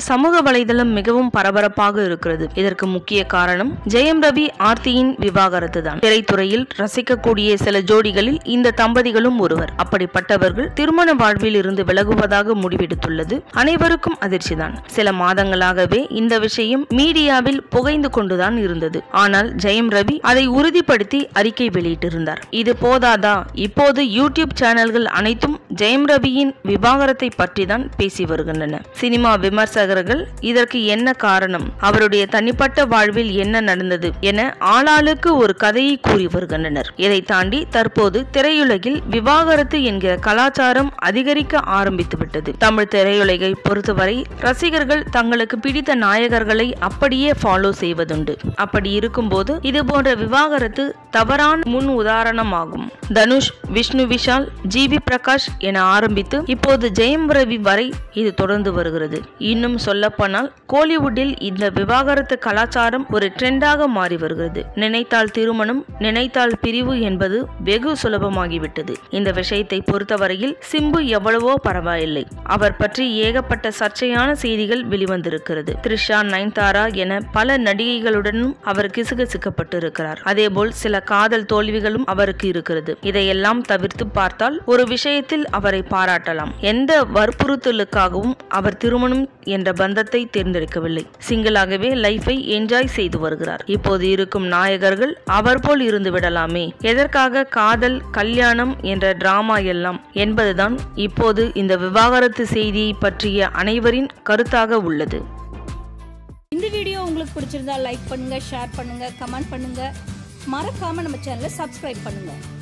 சமூக வலைதளம் மிகவும் பரபரப்பாக இருக்கிறது இதற்கு முக்கிய காரணம் ஜெயம் ரவி ஆர்த்தியின் விவாகரத்து தான் திரைத்துறையில் ரசிக்கக்கூடிய சில ஜோடிகளில் இந்த தம்பதிகளும் ஒருவர் அப்படிப்பட்டவர்கள் திருமண வாழ்வில் இருந்து விலகுவதாக முடிவெடுத்துள்ளது அனைவருக்கும் அதிர்ச்சிதான் சில மாதங்களாகவே இந்த விஷயம் மீடியாவில் புகைந்து கொண்டுதான் இருந்தது ஆனால் ஜெயம் ரவி அதை உறுதிப்படுத்தி அறிக்கை வெளியிட்டிருந்தார் இது போதாதா இப்போது யூடியூப் சேனல்கள் அனைத்தும் ஜெயம் ரவியின் விவாகரத்தை பற்றி தான் பேசி வருகின்றன சினிமா விமர்சகர்கள் இதற்கு என்ன காரணம் அவருடைய தனிப்பட்ட வாழ்வில் என்ன நடந்தது என ஆளாளுக்கு ஒரு கதையை கூறி வருகின்றனர் இதை தாண்டி தற்போது திரையுலகில் விவாகரத்து என்கிற கலாச்சாரம் அதிகரிக்க ஆரம்பித்து விட்டது தமிழ் திரையுலகை பொறுத்தவரை ரசிகர்கள் தங்களுக்கு பிடித்த நாயகர்களை அப்படியே ஃபாலோ செய்வதுண்டு அப்படி இருக்கும்போது இது போன்ற விவாகரத்து தவறான முன் உதாரணமாகும் தனுஷ் விஷ்ணு விஷால் ஜி வி பிரகாஷ் என ஆரம்பித்து இப்போது ஜெயம் ரவி வரை இது தொடர்ந்து வருகிறது இன்னும் சொல்லப்போனால் கோலிவுட்டில் இந்த விவாகரத்து கலாச்சாரம் ஒரு ட்ரெண்டாக மாறி வருகிறது நினைத்தால் திருமணம் நினைத்தால் பிரிவு என்பது வெகு சுலபமாகிவிட்டது இந்த விஷயத்தை பொறுத்தவரையில் சிம்பு எவ்வளவோ பரவாயில்லை அவர் பற்றி ஏகப்பட்ட சர்ச்சையான செய்திகள் வெளிவந்திருக்கிறது த்ரிஷா நயன்தாரா என பல நடிகைகளுடனும் அவர் கிசுகிசுக்கப்பட்டிருக்கிறார் அதேபோல் சில காதல் தோல்விகளும் அவருக்கு இருக்கிறது இதையெல்லாம் தவிர்த்து பார்த்தால் ஒரு விஷயத்தில் அவரை பாராட்டலாம் எந்த வற்புறுத்தலுக்காகவும் அவர் திருமணம் என்ற பந்தத்தை தேர்ந்தெடுக்கவில்லை சிங்கிளாகவே லைஃபை என்ஜாய் செய்து வருகிறார் இப்போது இருக்கும் நாயகர்கள் அவர் போல் இருந்து விடலாமே எதற்காக காதல் கல்யாணம் என்ற டிராமா எல்லாம் என்பதுதான் இப்போது இந்த விவாகரத்து செய்தியை பற்றிய அனைவரின் கருத்தாக உள்ளது இந்த வீடியோ உங்களுக்கு பிடிச்சிருந்தா லைக் பண்ணுங்க ஷேர் பண்ணுங்க கமெண்ட் பண்ணுங்க மறக்காம நம்ம சேனலை சப்ஸ்கிரைப் பண்ணுங்க